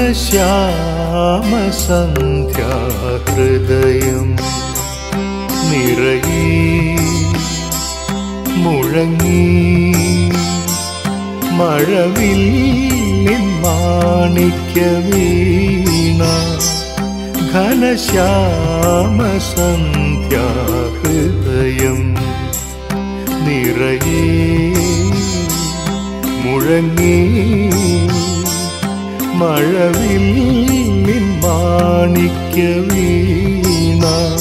ഘനശ്യാമസന്ധ്യാഹൃദയം നിറയേ മുഴങ്ങി മഴവില്ലിൻ മാണിക്യ വീണ ഘനശ്യാമസന്ധ്യാഹൃദയം നിറയേ മുഴങ്ങി മഴവില്ലിൻ മാണിക്യ വീണ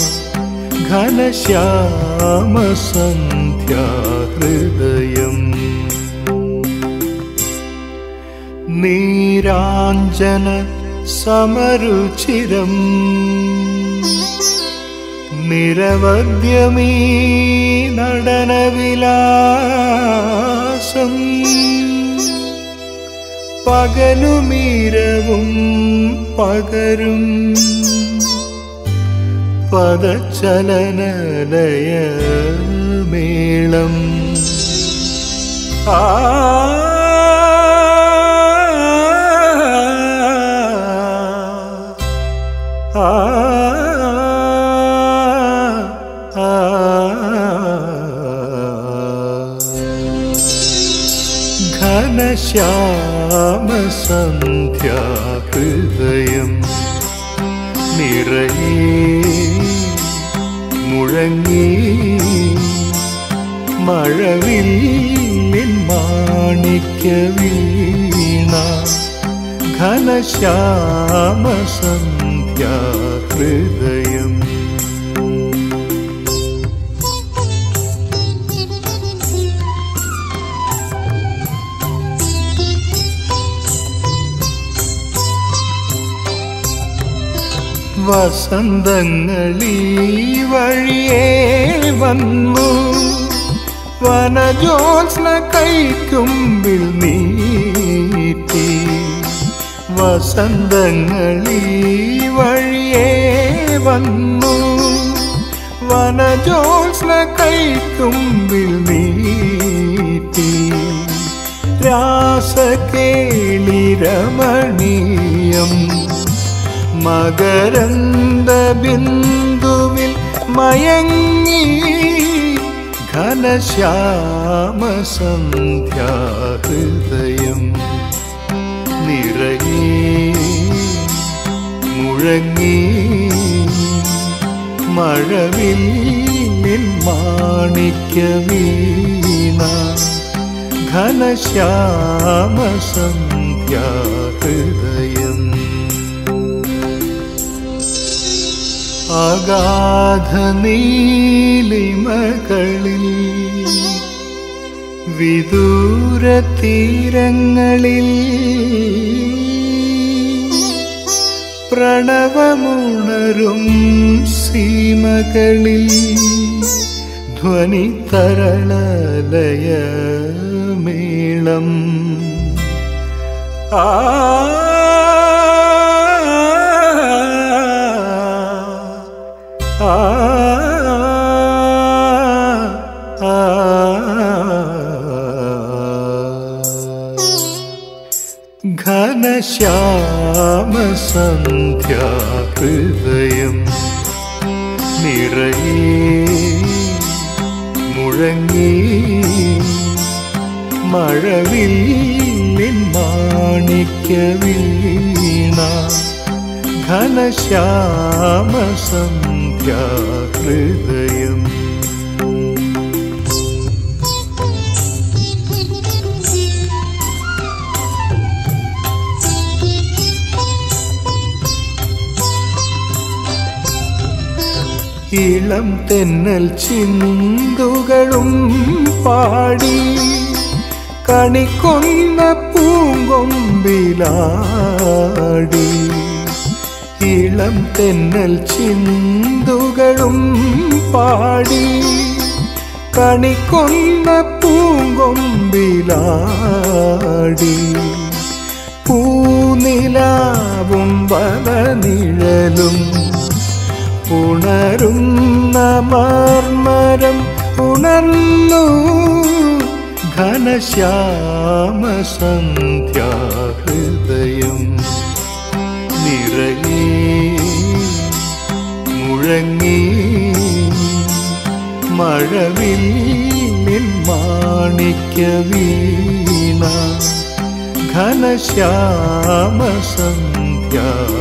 ഘനശ്യാമസന്ധ്യാഹൃദയം നീരാഞ്ജന സമരുചിരം നിരവധ്യമീ നടനവിലാസം പകലുമീരവും പകരും പദചലനലയ മേളം ആ ആ ഘനശ്യാമസന്ധ്യാഹൃദയം നിറയേ മുഴങ്ങി മഴവില്ലിൻ മാണിക്യ വീണ ഘനശ്യാമസന്ധ്യാഹൃദയം വസന്തങ്ങളീ വഴിയേ വന്നു വനജോത്സ്ന കൈക്കുമ്പിൽ നീട്ടി വസന്തങ്ങളീ വഴിയേ വന്നു വനജോത്സ്ന കൈക്കുമ്പിൽ നീട്ടി രാസകേളി രമണീയം മകരന്ദ ബിന്ദുവിൽ മയങ്ങി ഘനശ്യാമസന്ധ്യാഹൃദയം നിറയേ മുഴങ്ങി മഴവില്ലിൻ മാണിക്യ വീണ ഘനശ്യാമസന്ധ്യാഹൃദയം അഗാധ നീലിമകളിൽ വിദൂര തീരങ്ങളിൽ പ്രണവമുണരും സീമകളിൽ ധ്വനി തരളലയ മേളം ആ ആ ഘനശ്യാമസന്ധ്യാഹൃദയം നിറയേ മുഴങ്ങി മഴവില്ലിൻ മാണിക്യ വീണ ഘനശ്യാമസന്ധ്യാഹൃദയം ഇളം തെന്നൽ ചിന്തുകളും പാടി കണിക്കൊന്ന പൂങ്കൊമ്പിലാടി ഇളം തെന്നൽ ചിന്തുകളും പാടി കണിക്കൊന്ന പൂങ്കൊമ്പിലാടി പൂനിലാവും വനനിഴലും ഉണരുന്ന മർമരം ഉണർന്നു ഘനശ്യാമസന്ധ്യാഹൃദയം മുഴങ്ങി മഴവില്ലിൻ മാണിക്യ വീണ ഘനശ്യാമ സന്ധ്യാ